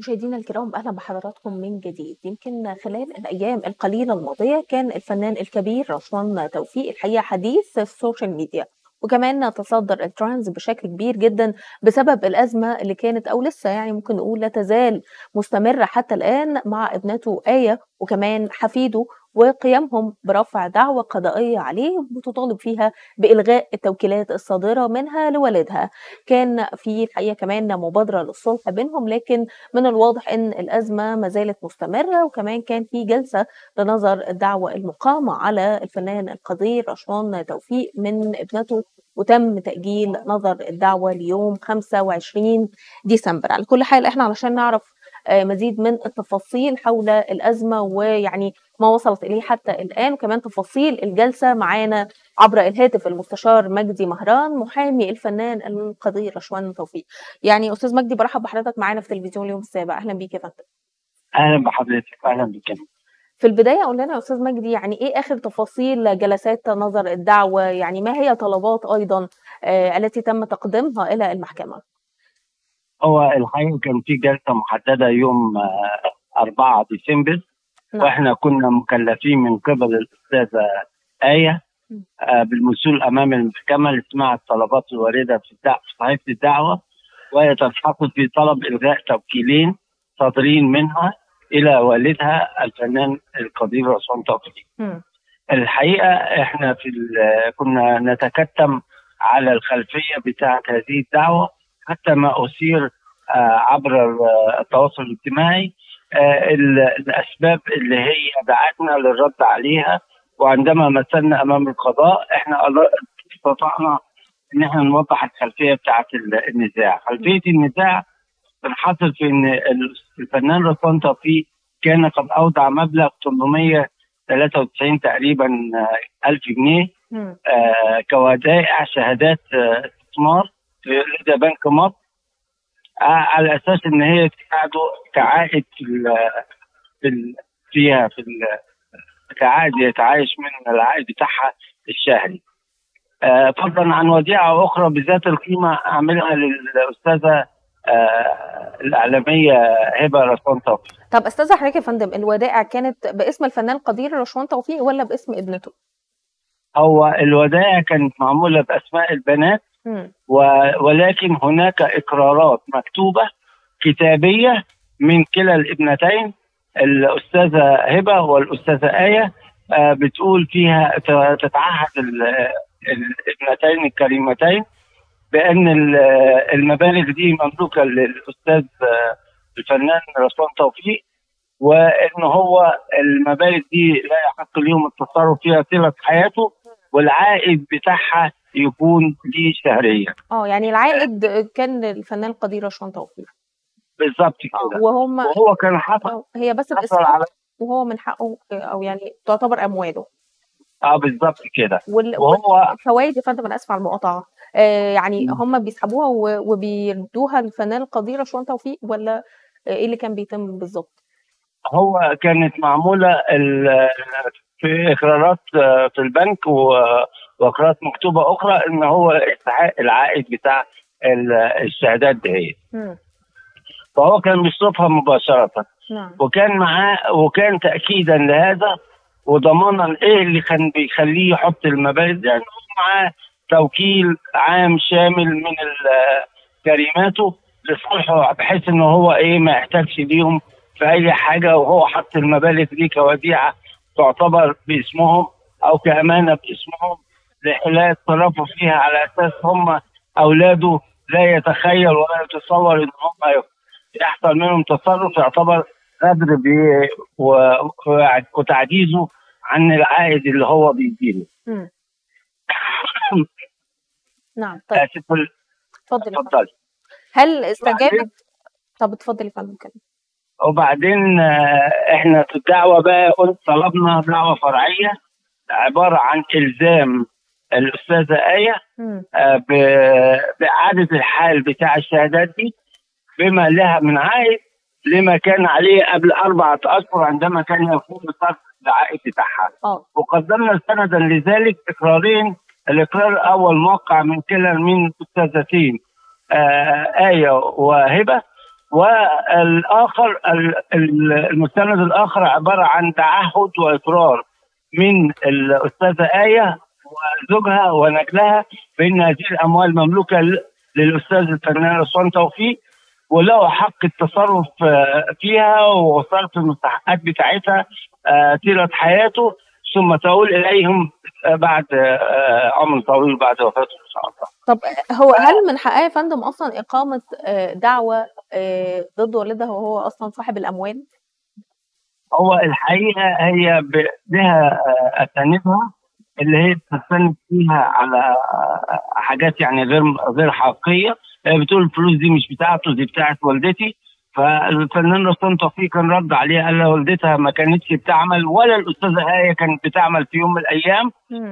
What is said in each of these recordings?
مشاهدينا الكرام اهلا بحضراتكم من جديد يمكن خلال الايام القليله الماضيه كان الفنان الكبير رشوان توفيق الحقيقه حديث السوشيال ميديا وكمان تصدر الترانز بشكل كبير جدا بسبب الازمه اللي كانت او لسه يعني ممكن نقول لا تزال مستمره حتى الان مع ابنته ايه وكمان حفيده وقيامهم برفع دعوى قضائية عليه بتطالب فيها بإلغاء التوكيلات الصادرة منها لوالدها كان في الحقيقة كمان مبادرة للصلح بينهم لكن من الواضح أن الأزمة ما زالت مستمرة وكمان كان في جلسة لنظر الدعوة المقامة على الفنان القدير رشوان توفيق من ابنته وتم تأجيل نظر الدعوة ليوم 25 ديسمبر على كل حال احنا علشان نعرف مزيد من التفاصيل حول الأزمة ويعني ما وصلت إليه حتى الآن وكمان تفاصيل الجلسة معانا عبر الهاتف المستشار مجدي مهران محامي الفنان القدير رشوان توفيق يعني أستاذ مجدي برحب بحضرتك معانا في تلفزيون اليوم السابع أهلا بيك يا فندم اهلا بحضرتك اهلا بك في البداية قول لنا يا أستاذ مجدي يعني إيه آخر تفاصيل جلسات نظر الدعوة يعني ما هي طلبات أيضا آه التي تم تقديمها إلى المحكمة هو الحقيقه كان في جلسه محدده يوم آه، 4 ديسمبر نعم. واحنا كنا مكلفين من قبل الاستاذه ايه مم. آه، بالمثول امام المحكمه لسماع الطلبات الوارده في الدعوه في صحيفه الدعوه وهي تلحق في طلب الغاء توكيلين صادرين منها الى والدها الفنان القدير رسول توفيق. مم. الحقيقه احنا في ال- كنا نتكتم على الخلفيه بتاعه هذه الدعوه حتى ما اثير آه، عبر ال- التواصل الاجتماعي آه، ال- الاسباب اللي هي دعتنا للرد عليها وعندما مثلنا امام القضاء احنا ألا- استطعنا ان احنا نوضح الخلفيه بتاعه ال- النزاع، خلفيه النزاع بنحصل في ان ال- الفنان رضوان توفيق كان قد اودع مبلغ 893 تقريبا آه، الف جنيه مم. آه، كودائع شهادات آه، استثمار في لدى بنك مصر آه، على اساس ان هي تساعده كعائد في ال في ال فيها في ال كعائد يتعايش من العائد بتاعها الشهري. آه، فضلا عن وديعه اخرى بذات القيمه اعملها للاستاذه آه، الاعلاميه هبه رسول توفيق. طب استاذ حضرتك يا فندم الودائع كانت باسم الفنان القدير رشوان توفيق ولا باسم ابنته؟ هو الودائع كانت معموله باسماء البنات مم. و- ولكن هناك اقرارات مكتوبه كتابيه من كلا الابنتين الاستاذه هبه والاستاذه ايه آه، بتقول فيها ت- تتعهد ال- الابنتين الكريمتين بان ال- المبالغ دي مملوكه للاستاذ آه، الفنان رسول توفيق وان هو المبالغ دي لا يحق اليوم التصرف فيها طيله حياته والعائد بتاعها يكون ليه شهريا اه يعني العائد كان الفنان القدير رشوان توفيق بالظبط آه، كده وهم وهو كان حصل آه، هي بس حصل باسمه على وهو من حقه او يعني تعتبر امواله اه بالظبط كده وال- وهو والفوائد يا فندم انا اسف على المقاطعه آه يعني هم بيسحبوها و- وبيردوها للفنان القدير رشوان توفيق ولا ايه اللي كان بيتم بالظبط؟ هو كانت معموله ال- في اقرارات آه، في البنك و- واقرارات مكتوبه اخرى ان هو يستحق العائد بتاع ال- الشهادات دي مم. فهو كان بيصرفها مباشره نعم وكان معاه وكان تاكيدا لهذا وضمانا ايه اللي كان بيخليه يحط المبالغ دي انه معاه توكيل عام شامل من ال- كريماته لصالحه بحيث ان هو ايه ما يحتاجش ليهم في اي حاجه وهو حط المبالغ دي كوديعه تعتبر باسمهم او كامانه باسمهم لا يتصرفوا فيها على اساس هم اولاده لا يتخيل ولا يتصور ان هم يحصل منهم تصرف يعتبر غدر بيه و- و- وتعجيزه عن العائد اللي هو بيديله. مم. نعم طيب اسف ال- اتفضل يا فندم. اتفضل. هل استجابت طب اتفضل يا فندم كلام وبعدين آه، احنا في الدعوه بقى قلت طلبنا دعوه فرعيه عباره عن الزام الاستاذه ايه مم. آه، ب- باعاده الحال بتاع الشهادات دي بما لها من عائد لما كان عليه قبل اربعه اشهر عندما كان يقوم بصرف العائد بتاعها. اه وقدمنا سندا لذلك اقرارين الاقرار الاول موقع من كلا من الاستاذتين آه ايه وهبه والاخر المستند الاخر عباره عن تعهد واقرار من الاستاذه ايه وزوجها ونجلها بان هذه الاموال مملوكه للاستاذ الفنان رسوان توفيق وله حق التصرف فيها وصرف المستحقات بتاعتها طيله حياته ثم تؤول اليهم بعد عمر طويل بعد وفاته ان شاء الله. طب هو هل من حقها يا فندم اصلا اقامه دعوه ضد والدها وهو اصلا صاحب الاموال؟ هو الحقيقه هي لها اساندها اللي هي بتستند فيها على حاجات يعني غير غير حقيقيه هي بتقول الفلوس دي مش بتاعته دي بتاعت والدتي فالفنان رسام توفيق كان رد عليها قال لها والدتها ما كانتش بتعمل ولا الاستاذه هايه كانت بتعمل في يوم من الايام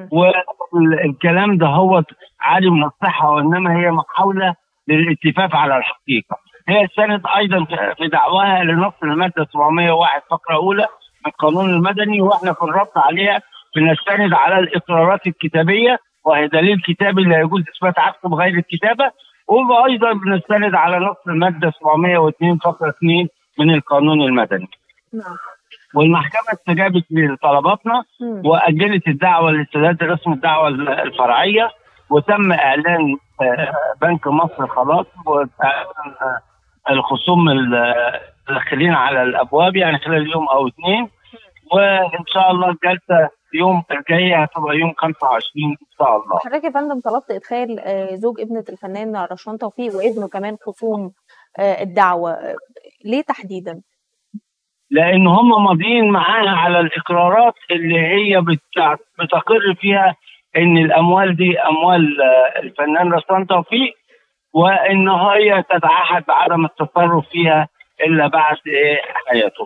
والكلام ده هو عادي من الصحه وانما هي محاوله للالتفاف على الحقيقه هي استندت ايضا في دعواها لنص الماده 701 فقره اولى من القانون المدني واحنا في الرد عليها بنستند على الاقرارات الكتابيه وهي دليل كتابي لا يجوز اثبات عكسه بغير الكتابه وايضا بنستند على نص الماده 702 فقره 2 من القانون المدني. نعم. والمحكمه استجابت لطلباتنا واجلت الدعوه لاستداد رسم الدعوه الفرعيه وتم اعلان بنك مصر خلاص واعلان الخصوم الداخلين على الابواب يعني خلال يوم او اثنين وان شاء الله الجلسه يوم الجايه هتبقى يوم 25 ان شاء الله. حضرتك يا فندم طلبت ادخال زوج ابنه الفنان رشوان توفيق وابنه كمان خصوم الدعوه ليه تحديدا؟ لان هم ماضيين معاها على الاقرارات اللي هي بتقر فيها ان الاموال دي اموال الفنان رشوان توفيق وان هي تتعهد بعدم التصرف فيها الا بعد حياته.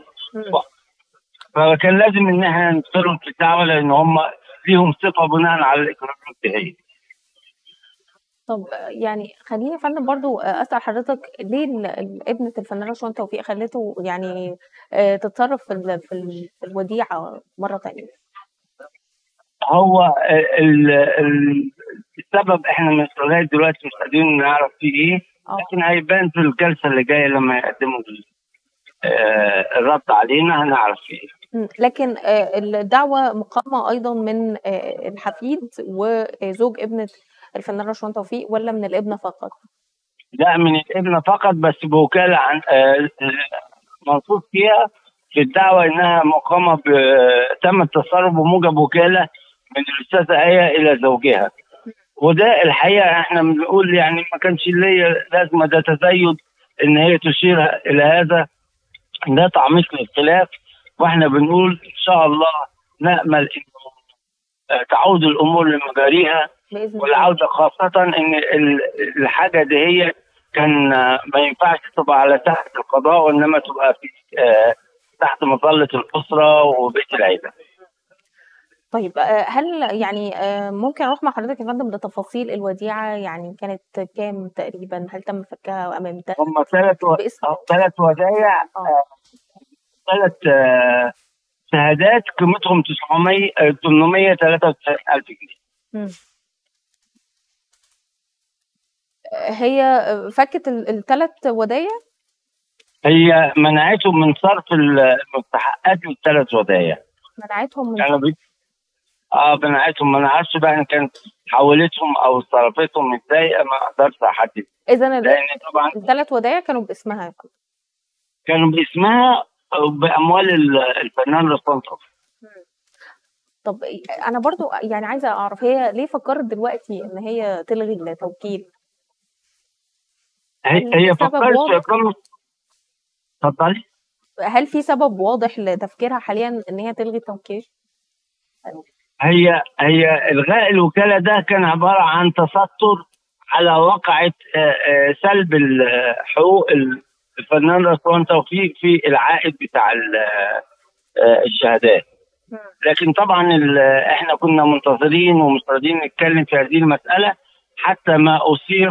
فكان لازم ان احنا ندخلهم في الدعوه لان هم ليهم صفه بناء على الاقرارات دي. طب يعني خليني يا فندم برضو اسال حضرتك ليه ابنه الفنان رشوان توفيق خلته يعني تتصرف في في الوديعه مره ثانيه؟ هو ال ال السبب احنا لغايه دلوقتي مش قادرين نعرف فيه ايه لكن هيبان في الجلسه اللي جايه لما يقدموا الرد علينا هنعرف ايه لكن الدعوه مقامه ايضا من الحفيد وزوج ابنه الفنان رشوان توفيق ولا من الابنه فقط؟ لا من الابنه فقط بس بوكاله عن منصوص فيها في الدعوه انها مقامه تم التصرف بموجب وكاله من الاستاذه ايه الى زوجها وده الحقيقه احنا بنقول يعني ما كانش ليا لازمه ده تزايد ان هي تشير الى هذا ده تعميق للخلاف واحنا بنقول ان شاء الله نامل انه تعود الامور لمجاريها والعوده خاصه ان الحاجه دي هي كان ما ينفعش تبقى على تحت القضاء وانما تبقى في تحت مظله الاسره وبيت العيله. طيب هل يعني ممكن اروح مع حضرتك يا فندم لتفاصيل الوديعه يعني كانت كام تقريبا؟ هل تم فكها وام امتى؟ هم ثلاث و... ثلاث ودايع ثلاث شهادات قيمتهم 900 893000 جنيه. هي فكت الثلاث ودايع؟ هي منعتهم من صرف المستحقات للثلاث ودايع. منعتهم من كانوا بي... اه منعتهم ما نعرفش بقى ان كانت حولتهم او صرفتهم ازاي ما اقدرش احدد. اذا لان طبعا الثلاث ودايع كانوا باسمها كانوا باسمها باموال الفنان رسام طب انا برضو يعني عايزه اعرف هي ليه فكرت دلوقتي ان هي تلغي التوكيل؟ هي هي فكرت في اقامه اتفضلي هل في سبب واضح لتفكيرها حاليا ان هي تلغي التوكيل؟ هي هي الغاء الوكاله ده كان عباره عن تستر على واقعه سلب حقوق الفنان رسوان توفيق في العائد بتاع الشهادات لكن طبعا احنا كنا منتظرين ومش راضيين نتكلم في هذه المساله حتى ما اثير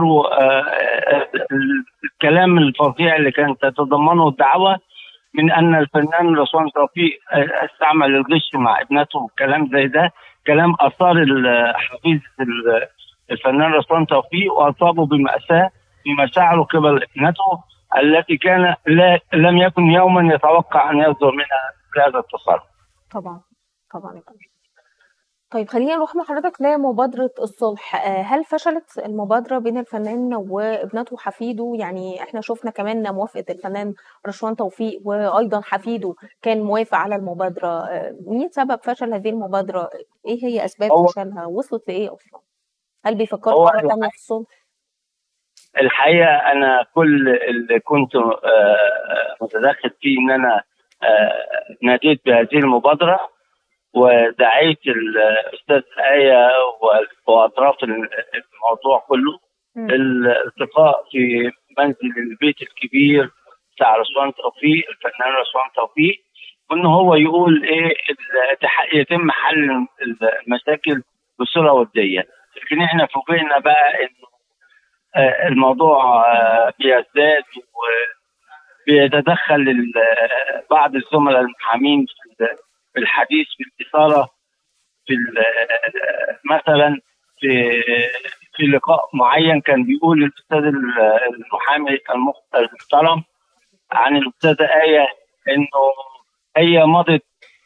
الكلام الفظيع اللي كانت تتضمنه الدعوه من ان الفنان رسوان توفيق استعمل الغش مع ابنته وكلام زي ده كلام اثار حفيظ الفنان رسوان توفيق واصابه بماساه في مشاعره قبل ابنته التي كان لا لم يكن يوما يتوقع ان يصدر منها هذا التصرف. طبعا طبعا طيب خلينا نروح مع حضرتك لمبادرة الصلح آه، هل فشلت المبادرة بين الفنان وابنته حفيده يعني احنا شفنا كمان موافقة الفنان رشوان توفيق وأيضا حفيده كان موافق على المبادرة آه، مين سبب فشل هذه المبادرة ايه هي أسباب هو- فشلها وصلت لإيه أصلا هل بيفكروا هو مرة الحقيقة- تانية في الصلح الحقيقه انا كل اللي كنت آه، متدخل فيه ان انا آه، ناديت بهذه المبادره ودعيت الاستاذ ايه و- واطراف الموضوع كله مم. الالتقاء في منزل البيت الكبير بتاع رشوان توفيق الفنان رشوان توفيق وان هو يقول ايه ال- تح- يتم حل المشاكل بصوره وديه لكن احنا فوجئنا بقى انه آه، الموضوع آه، بيزداد وبيتدخل ال- آه، بعض الزملاء المحامين في ال- في الحديث بالاثاره في ال- آه، مثلا في في لقاء معين كان بيقول الاستاذ ال- المحامي المخ- المحترم عن الاستاذه ايه انه هي مضت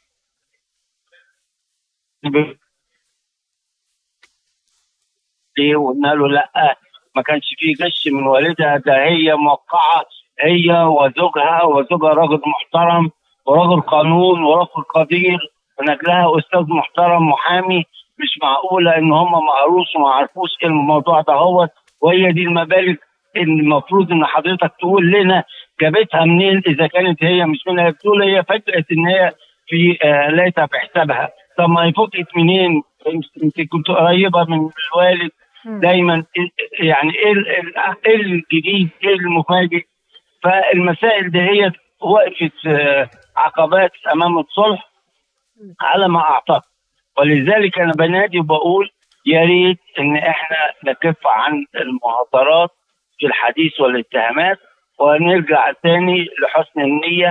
ليه وقلنا له لا ما كانش فيه غش من والدها ده هي موقعه هي وزوجها وزوجها راجل محترم ورجل قانون ورجل قدير ونجلها استاذ محترم محامي مش معقوله ان هم ما قروش وما عرفوش ايه الموضوع ده هو وهي دي المبالغ ان المفروض ان حضرتك تقول لنا جابتها منين اذا كانت هي مش منها بتقول هي فكره ان هي في آه لقيتها في حسابها طب ما هي فوقت منين؟ انت كنت قريبه من الوالد مم. دايما إيه- يعني ايه ال- ال- ايه الجديد ايه المفاجئ فالمسائل دي هي وقفت آه، عقبات امام الصلح على ما اعتقد ولذلك انا بنادي وبقول يا ريت ان احنا نكف عن المهاترات في الحديث والاتهامات ونرجع تاني لحسن النيه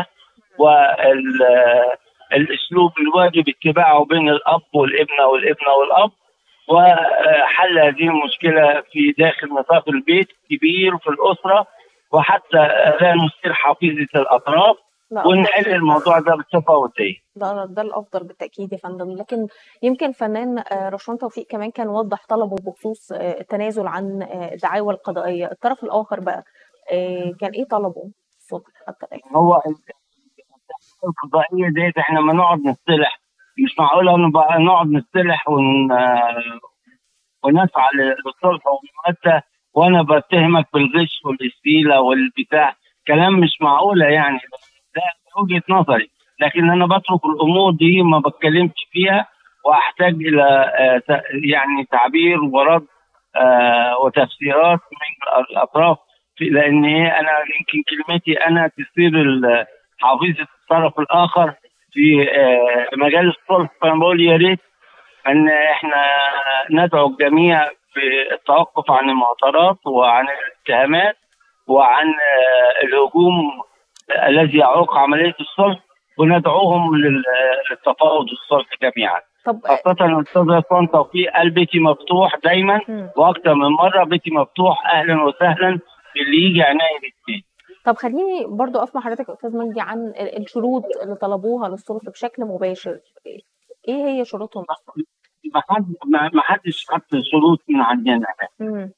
والاسلوب الواجب اتباعه بين الاب والابنه والابنه والاب وحل هذه المشكله في داخل نطاق البيت كبير في الاسره وحتى لا نثير حفيظه الاطراف لا، ونحل أفضل- الموضوع ده بصفه وديه. ده ده الافضل بالتاكيد يا فندم لكن يمكن فنان آه، رشوان توفيق كمان كان وضح طلبه بخصوص آه، التنازل عن آه، الدعاوى القضائيه الطرف الاخر بقى آه، كان ايه طلبه الصبح حتى الان هو القضائيه ديت احنا ما نقعد نصطلح مش معقوله نبقى نقعد نصطلح ون ونسعى للصلح والمودة وانا بتهمك بالغش والاستيله والبتاع كلام مش معقوله يعني ده وجهه نظري لكن انا بترك الامور دي ما بتكلمش فيها واحتاج الى آه، ت- يعني تعبير ورد آه، وتفسيرات من الاطراف في- لان إيه انا يمكن كلمتي انا تصير ال- حافظه الطرف الاخر في آه، مجال الصلح فانا بقول يا ريت ان احنا ندعو الجميع بالتوقف عن المعترضات وعن الاتهامات وعن آه، الهجوم الذي يعوق عمليه الصلح وندعوهم لل- للتفاوض والصلح جميعا طب خاصة الأستاذ عصام توفيق قال بيتي مفتوح دايما مم. وأكثر من مرة بيتي مفتوح أهلا وسهلا اللي يجي عناية الاثنين طب خليني برضو اقف مع حضرتك يا استاذ مجدي عن ال- الشروط اللي طلبوها للصلح بشكل مباشر ايه هي شروطهم اصلا؟ ما حد ما ما حدش حط شروط من عندنا مم.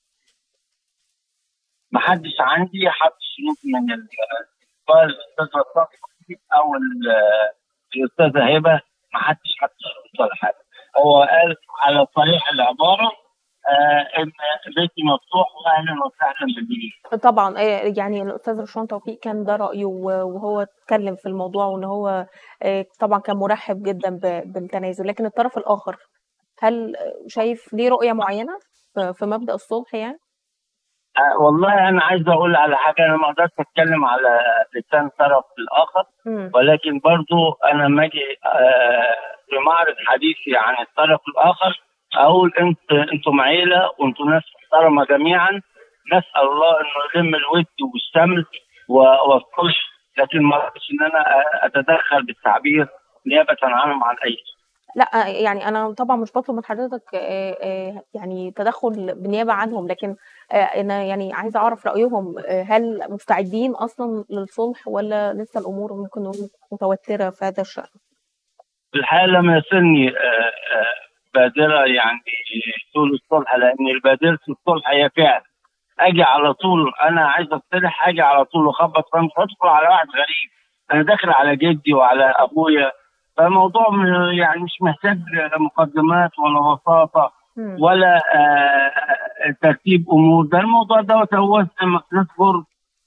ما حدش عندي حط شروط من ال- سواء الاستاذ عصام توفيق او ال- الاستاذه هبه ما حدش حط شروط ولا حاجه هو قال على صريح العباره آه ان بيتي مفتوح واهلا وسهلا بالجميع طبعا آه، يعني الاستاذ رشوان توفيق كان ده رايه و- وهو اتكلم في الموضوع وان هو آه، طبعا كان مرحب جدا ب- بالتنازل لكن الطرف الاخر هل شايف ليه رؤيه معينه في في مبدا الصلح يعني؟ آه والله انا عايز اقول على حاجه انا ما اقدرش اتكلم على لسان الطرف الاخر مم. ولكن برضو انا لما اجي آه، في معرض حديثي عن الطرف الاخر اقول انت انتم عيله وانتم ناس محترمه جميعا نسال الله انه يلم الود والشمل و- والصلح لكن ما اقدرش ان انا اتدخل بالتعبير نيابه عنهم عن اي شيء. لأ، يعني أنا طبعًا مش باطلب من حضرتك آآ آآ يعني تدخُّل بالنيابة عنهم، لكن آآ أنا يعني عايزة أعرف رأيهم، آآ هل مستعدين أصلًا للصلح والّا لسه الأمور ممكن نقول متوتّرة في هذا الشأن؟ في الحقيقة لم يصلني آآ آآ بادرة يعني تقول الصلح، لإن بادرة الصلح هي فعل، آجي على طول أنا عايز أصطلح آجي على طول وأخبّط فمش هادخل على واحد غريب، أنا داخل على جدي وعلى أبويا، فالموضوع م يعني مش محتاج مقدمات ولا وساطة إمم. ولا آآ ترتيب أمور، ده الموضوع دوّة هو زي ما بنذكر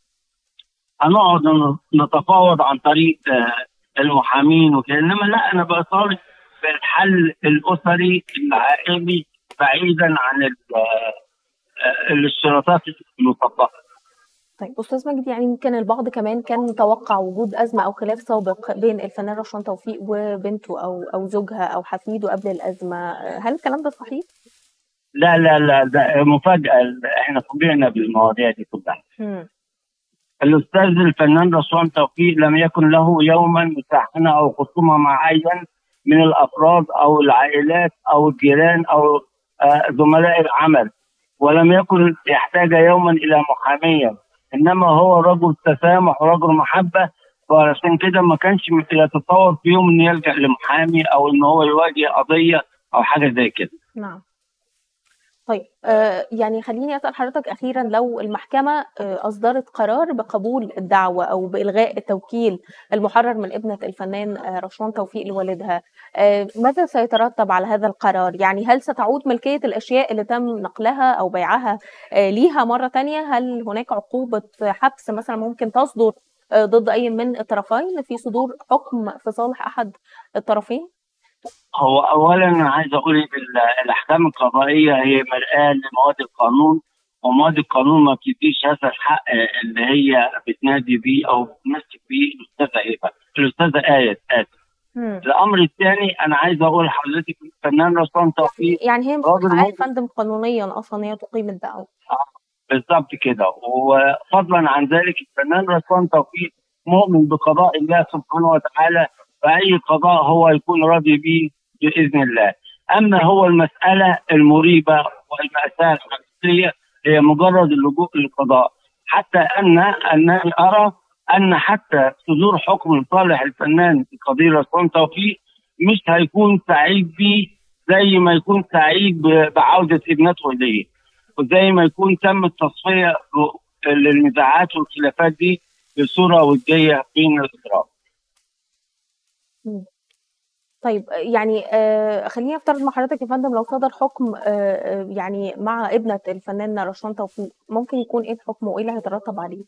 هنقعد ن نتفاوض عن طريق آآ المحامين وكده، إنما لأ أنا باطالب بالحل الأسري العائلي بعيدًا عن ال آآ الاشتراطات المطبقة. طيب أستاذ مجدي يعني يمكن البعض كمان كان متوقّع وجود أزمة أو خلاف سابق بين الفنان رشوان توفيق وبنته أو أو زوجها أو حفيده قبل الأزمة، هل الكلام ده صحيح؟ لا، لا، لا، ده مفاجأة ال إحنا فوجئنا بالمواضيع دي كلّها. إمم. الأستاذ الفنان رشوان توفيق لم يكن له يومًا مشاحنة أو خصومة مع أيًا من الأفراد أو العائلات أو الجيران أو آآ زملاء العمل، ولم يكن يحتاج يومًا إلى محاميًا، إنما هو رجل تسامح ورجل محبة، وعشان كده ما كانش م يتصوّر في يوم إنه يلجأ لمحامي أو إن هو يواجه قضية أو حاجة زي كده. نعم. طيب آآ يعني خلّيني أسأل حضرتك أخيرًا لو المحكمة آآ أصدرت قرار بقبول الدعوة أو بإلغاء التوكيل المحرّر من ابنة الفنان آآ رشوان توفيق لوالدها، آآ ماذا سيترتب على هذا القرار؟ يعني هل ستعود ملكية الأشياء اللي تم نقلها أو بيعها آآ ليها مرّة تانية؟ هل هناك عقوبة حبس مثلًا ممكن تصدر آآ ضد أي من الطرفين في صدور حكم في صالح أحد الطرفين؟ هو أولًا أنا عايز أقول إن ال الأحكام القضائية هي مرآة لمواد القانون، ومواد القانون ما بتدّيش هذا الحق اللي هي بتنادي بيه أو بتمسك بيه الأستاذة هبة الأستاذة آية آسف. إمم. الأمر الثاني أنا عايز أقول لحضرتك الفنان رشوان توفيق يعني هي مش راجل حقها يا ممكن فندم قانونيًا أصلًا إن هي تقيم الدعوة. آه، بالضبط كده، وفضلًا عن ذلك الفنان رشوان توفيق مؤمن بقضاء الله سبحانه وتعالى، فأي قضاء هو يكون راضي بيه بإذن الله. أما هو المسألة المريبة والمأساة الحقيقية هي مجرد اللجوء للقضاء، حتى أن أنني أرى أن حتى صدور حكم لصالح الفنان في قضية رشوان توفيق مش هيكون سعيد بيه زي ما يكون سعيد ب بعودة ابنته إليه، وزي ما يكون تم التصفية ل للنزاعات والخلافات دي بصورة ودية بين الأطراف. إمم. طيب يعني آآ خلّيني أفترض مع حضرتك يا فندم لو صدر حكم آآ يعني مع ابنة الفنان رشوان توفيق، ممكن يكون إيه الحكم وإيه اللي هيترتب عليه؟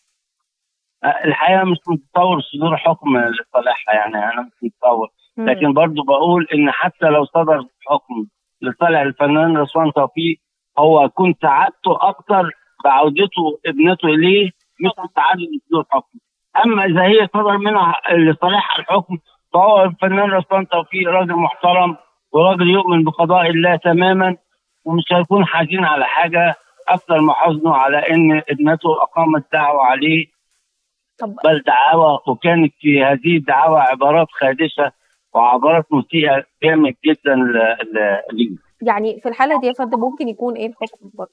أ الحقيقة مش متصوّر صدور حكم لصالحها يعني أنا مش متصوّر، إمم. لكن برضه باقول إن حتى لو صدر حكم لصالح الفنان رشوان توفيق هو هيكون سعادته أكتر بعودته ابنته إليه مش بسعادة صدور حكم. أما إذا هي صدر منها لصالحها الحكم فهو الفنان رشوان توفيق راجل محترم وراجل يؤمن بقضاء الله تمامًا، ومش هيكون حزين على حاجة أكتر ما حزنه على إن ابنته أقامت دعوى عليه طب بل دعاوى وكانت في هذه الدعاوى عبارات خادشة وعبارات مسيئة جامد جدًا ل ل ليه. يعني في الحالة دي يا فندم ممكن يكون إيه الحكم برضه؟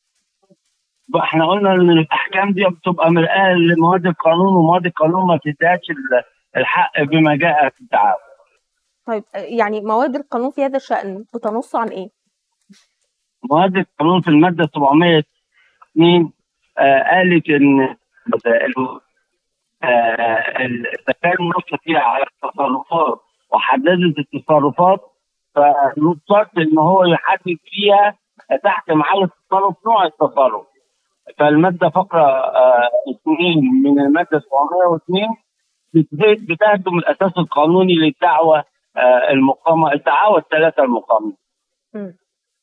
إحنا قُلنا إن الأحكام دي بتبقى مرآة لمواد القانون، ومواد القانون ما بتدّيهاش ال الحق بما جاء في الدعاوى. طيب آآ يعني مواد القانون في هذا الشأن بتنُص عن إيه؟ مواد القانون في المادة 702 آآ قالت إن ال آآ ال إذا كان نص فيها على التصرفات وحددت التصرفات فيُشترط إن هو يحدد فيها تحت محل التصرف نوع التصرف. فالمادة فقرة آآ 2 من المادة 702 بت بتهدم الأساس القانوني للدعوى آآ المقامة الدعاوى ال3 المقامين. إمم.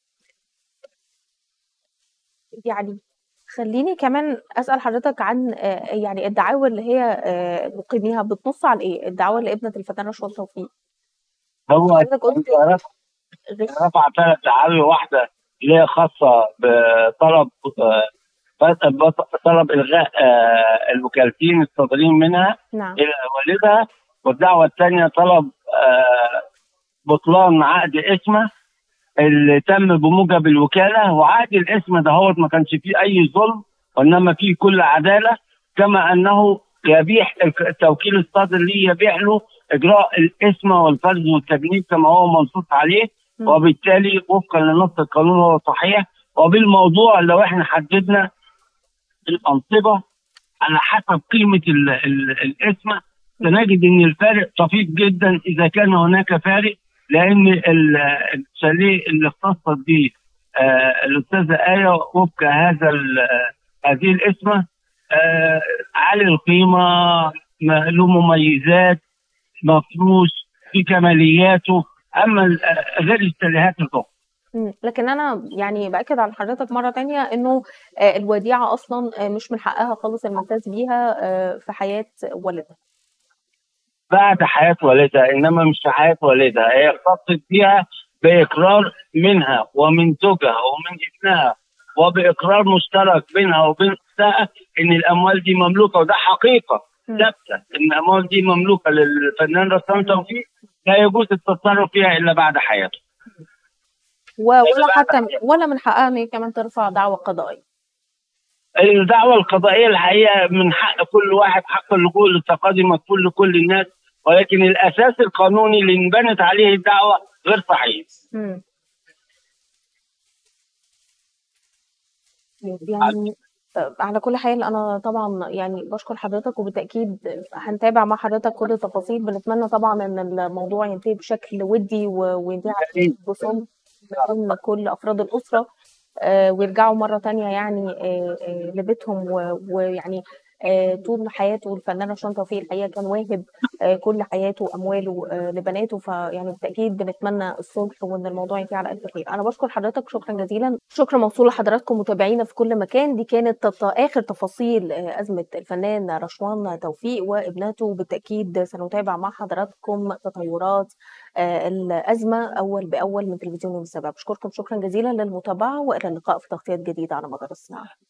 يعني خلّيني كمان أسأل حضرتك عن آآ يعني الدعاوى اللي هي آآ بتقيميها بتنُص على إيه؟ الدعاوى لابنة الفنان رشوان توفيق. هو حضرتك قُلت رفع غش رفع 3 دعاوي، واحدة اللي هي خاصة بطلب آآ طلب إلغاء آآ الوكالتين الصادرين منها نعم. إلى والدها، والدعوة الثانية طلب آآ بطلان عقد اسمه اللي تم بموجب الوكاله وعقد الاسم ده هو ما كانش فيه اي ظلم وانما فيه كل عداله كما انه يبيح التوكيل الصادر ليه يبيح له اجراء الاسم والفرز والتجنيد كما هو منصوص عليه مم. وبالتالي وفقا لنص القانون هو صحيح وبالموضوع لو احنا حددنا الانصبه على حسب قيمه ال ال الاسم سنجد ان الفارق طفيف جدا اذا كان هناك فارق لان ال- الشاليه اللي اختصت به آه، الاستاذه ايه وفق هذا ال- هذه الاسمه آه، عالي القيمه ما- له مميزات مفروش في كمالياته اما ال- آه، غير الشاليهات الاخرى مم. لكن انا يعني باكد على حضرتك مره تانية انه آه، الوديعه اصلا آه، مش من حقها خالص الممتاز بيها آه، في حياه والدها بعد حياه والدها انما مش في حياه والدها هي اختصت بها باقرار منها ومن زوجها ومن ابنها وباقرار مشترك بينها وبين اختها ان الاموال دي مملوكه وده حقيقه مم. ثابته ان الاموال دي مملوكه للفنان رسام توفيق لا يجوز التصرف فيها الا بعد حياته و- ولا بعد حتى ولا من حقها ان هي كمان ترفع دعوى قضائيه الدعوة القضائية الحقيقة من حق كل واحد حق اللجوء للتقاضي مكفول لكل الناس ولكن الأساس القانوني اللي انبنت عليه الدعوة غير صحيح مم. يعني آه، على كل حال انا طبعا يعني بشكر حضرتك وبالتاكيد هنتابع مع حضرتك كل التفاصيل بنتمنى طبعا ان الموضوع ينتهي بشكل ودي و- وينتهي على بصلب ما بين كل افراد الاسره آه، ويرجعوا مره تانية يعني آه، آه، لبيتهم و- ويعني آه، طول حياته الفنان رشوان توفيق الحقيقه كان واهب آه، كل حياته وامواله آه، لبناته فيعني بالتاكيد بنتمنى الصلح وان الموضوع ينتهي على الف خير انا بشكر حضرتك شكرا جزيلا شكرا موصول لحضراتكم متابعينا في كل مكان دي كانت تط- اخر تفاصيل آه، ازمه الفنان رشوان توفيق وابنته بالتاكيد سنتابع مع حضراتكم تطورات آه، الازمه اول باول من تلفزيون يوم السابع بشكركم شكرا جزيلا للمتابعه والى اللقاء في تغطيات جديده على مدار الساعه